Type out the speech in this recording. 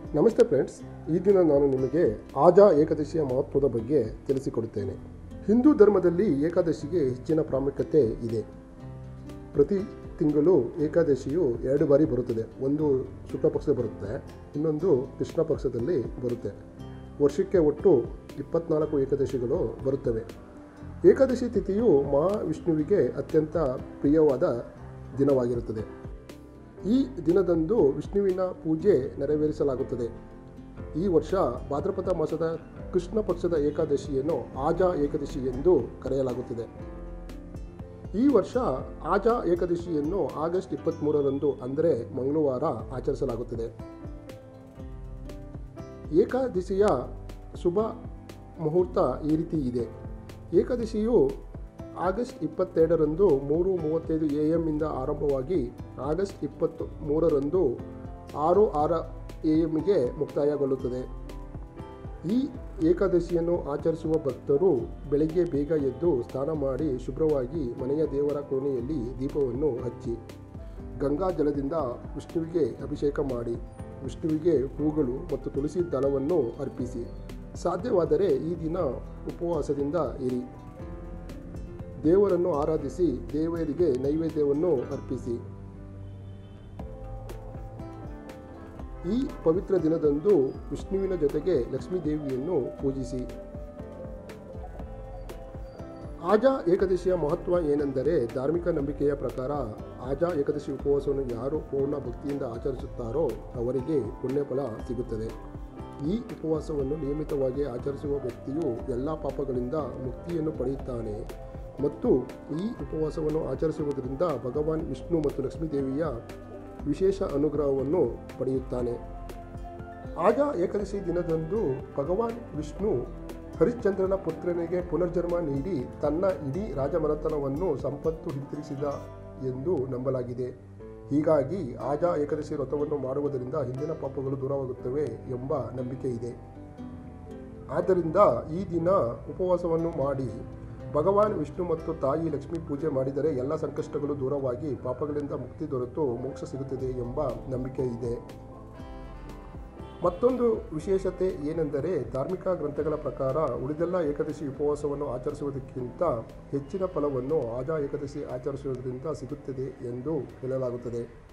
ನಮಸ್ತೆ ಫ್ರೆಂಡ್ಸ್ ಈ ದಿನ ನಾನು ನಿಮಗೆ ಆಜಾ ಏಕಾದಶಿಯ ಮಹತ್ವದ ಬಗ್ಗೆ ತಿಳಿಸಿಕೊಡುತ್ತೇನೆ ಹಿಂದೂ ಧರ್ಮದಲ್ಲಿ ಏಕಾದಶಿಗೆ ಹೆಚ್ಚಿನ ಪ್ರಾಮುಖ್ಯತೆ ಇದೆ ಪ್ರತಿ ತಿಂಗಳು ಏಕಾದಶಿಯು ಎರಡು ಬಾರಿ ಬರುತ್ತದೆ ಒಂದು ಶುಕ್ಲ ಪಕ್ಷ ಬರುತ್ತೆ ಇನ್ನೊಂದು ಕೃಷ್ಣ ಪಕ್ಷದಲ್ಲಿ ಬರುತ್ತೆ ವರ್ಷಕ್ಕೆ ಒಟ್ಟು ಇಪ್ಪತ್ನಾಲ್ಕು ಏಕಾದಶಿಗಳು ಬರುತ್ತವೆ ಏಕಾದಶಿ ತಿಥಿಯು ಮಹಾವಿಷ್ಣುವಿಗೆ ಅತ್ಯಂತ ಪ್ರಿಯವಾದ ದಿನವಾಗಿರುತ್ತದೆ ಈ ದಿನದಂದು ವಿಷ್ಣುವಿನ ಪೂಜೆ ನೆರವೇರಿಸಲಾಗುತ್ತದೆ ಈ ವರ್ಷ ಭಾದ್ರಪದ ಮಾಸದ ಕೃಷ್ಣ ಪಕ್ಷದ ಏಕಾದಶಿಯನ್ನು ಆಜಾ ಏಕಾದಶಿ ಎಂದು ಕರೆಯಲಾಗುತ್ತದೆ ಈ ವರ್ಷ ಆಜಾ ಏಕಾದಶಿಯನ್ನು ಆಗಸ್ಟ್ ಇಪ್ಪತ್ತ್ಮೂರರಂದು ಅಂದರೆ ಮಂಗಳವಾರ ಆಚರಿಸಲಾಗುತ್ತದೆ ಏಕಾದಶಿಯ ಶುಭ ಮುಹೂರ್ತ ಈ ರೀತಿ ಇದೆ ಏಕಾದಶಿಯು ಆಗಸ್ಟ್ ಇಪ್ಪತ್ತೆರಡರಂದು ಮೂರು ಮೂವತ್ತೈದು ಎ ಎಮ್ಮಿಂದ ಆರಂಭವಾಗಿ ಆಗಸ್ಟ್ ಇಪ್ಪತ್ತು ಮೂರರಂದು ಆರು ಆರು ಎ ಎಮ್ಗೆ ಮುಕ್ತಾಯಗೊಳ್ಳುತ್ತದೆ ಈ ಏಕಾದಶಿಯನ್ನು ಆಚರಿಸುವ ಭಕ್ತರು ಬೆಳಗ್ಗೆ ಬೇಗ ಎದ್ದು ಸ್ನಾನ ಮಾಡಿ ಶುಭ್ರವಾಗಿ ಮನೆಯ ದೇವರ ಕೋಣೆಯಲ್ಲಿ ದೀಪವನ್ನು ಹಚ್ಚಿ ಗಂಗಾ ಜಲದಿಂದ ವಿಷ್ಣುವಿಗೆ ಅಭಿಷೇಕ ಮಾಡಿ ವಿಷ್ಣುವಿಗೆ ಹೂಗಳು ಮತ್ತು ತುಳಸಿ ದಳವನ್ನು ಅರ್ಪಿಸಿ ಸಾಧ್ಯವಾದರೆ ಈ ದಿನ ಉಪವಾಸದಿಂದ ಇರಿ ದೇವರನ್ನು ಆರಾಧಿಸಿ ದೇವರಿಗೆ ನೈವೇದ್ಯವನ್ನು ಅರ್ಪಿಸಿ ಈ ಪವಿತ್ರ ದಿನದಂದು ವಿಷ್ಣುವಿನ ಜೊತೆಗೆ ಲಕ್ಷ್ಮೀ ದೇವಿಯನ್ನು ಪೂಜಿಸಿ ಆಜಾ ಏಕಾದಶಿಯ ಮಹತ್ವ ಏನೆಂದರೆ ಧಾರ್ಮಿಕ ನಂಬಿಕೆಯ ಪ್ರಕಾರ ಆಜಾ ಏಕಾದಶಿ ಉಪವಾಸವನ್ನು ಯಾರು ಪೂರ್ಣ ಭಕ್ತಿಯಿಂದ ಆಚರಿಸುತ್ತಾರೋ ಅವರಿಗೆ ಪುಣ್ಯಫಲ ಸಿಗುತ್ತದೆ ಈ ಉಪವಾಸವನ್ನು ನಿಯಮಿತವಾಗಿ ಆಚರಿಸುವ ವ್ಯಕ್ತಿಯು ಎಲ್ಲ ಪಾಪಗಳಿಂದ ಮುಕ್ತಿಯನ್ನು ಪಡೆಯುತ್ತಾನೆ ಮತ್ತು ಈ ಉಪವಾಸವನ್ನು ಆಚರಿಸುವುದರಿಂದ ಭಗವಾನ್ ವಿಷ್ಣು ಮತ್ತು ಲಕ್ಷ್ಮೀದೇವಿಯ ವಿಶೇಷ ಅನುಗ್ರಹವನ್ನು ಪಡೆಯುತ್ತಾನೆ ಆಗ ಏಕಾದಶಿ ದಿನದಂದು ಭಗವಾನ್ ವಿಷ್ಣು ಹರಿಶ್ಚಂದ್ರನ ಪುತ್ರನಿಗೆ ಪುನರ್ಜನ್ಮ ನೀಡಿ ತನ್ನ ಇಡೀ ರಾಜಮನೆತನವನ್ನು ಸಂಪತ್ತು ಹಿಂತಿರುಗಿಸಿದ ಎಂದು ನಂಬಲಾಗಿದೆ ಹೀಗಾಗಿ ಆಜಾ ಏಕಾದಶಿ ವ್ರತವನ್ನು ಮಾಡುವುದರಿಂದ ಹಿಂದಿನ ಪಾಪಗಳು ದೂರವಾಗುತ್ತವೆ ಎಂಬ ನಂಬಿಕೆ ಇದೆ ಆದ್ದರಿಂದ ಈ ದಿನ ಉಪವಾಸವನ್ನು ಮಾಡಿ ಭಗವಾನ್ ವಿಷ್ಣು ಮತ್ತು ತಾಯಿ ಲಕ್ಷ್ಮಿ ಪೂಜೆ ಮಾಡಿದರೆ ಎಲ್ಲ ಸಂಕಷ್ಟಗಳು ದೂರವಾಗಿ ಪಾಪಗಳಿಂದ ಮುಕ್ತಿ ದೊರೆತು ಮೋಕ್ಷ ಸಿಗುತ್ತದೆ ಎಂಬ ನಂಬಿಕೆ ಇದೆ ಮತ್ತೊಂದು ವಿಶೇಷತೆ ಏನೆಂದರೆ ಧಾರ್ಮಿಕ ಗ್ರಂಥಗಳ ಪ್ರಕಾರ ಉಳಿದೆಲ್ಲ ಏಕಾದಶಿ ಉಪವಾಸವನ್ನು ಆಚರಿಸುವುದಕ್ಕಿಂತ ಹೆಚ್ಚಿನ ಫಲವನ್ನು ಆಜಾ ಏಕಾದಶಿ ಆಚರಿಸುವುದರಿಂದ ಸಿಗುತ್ತದೆ ಎಂದು ಹೇಳಲಾಗುತ್ತದೆ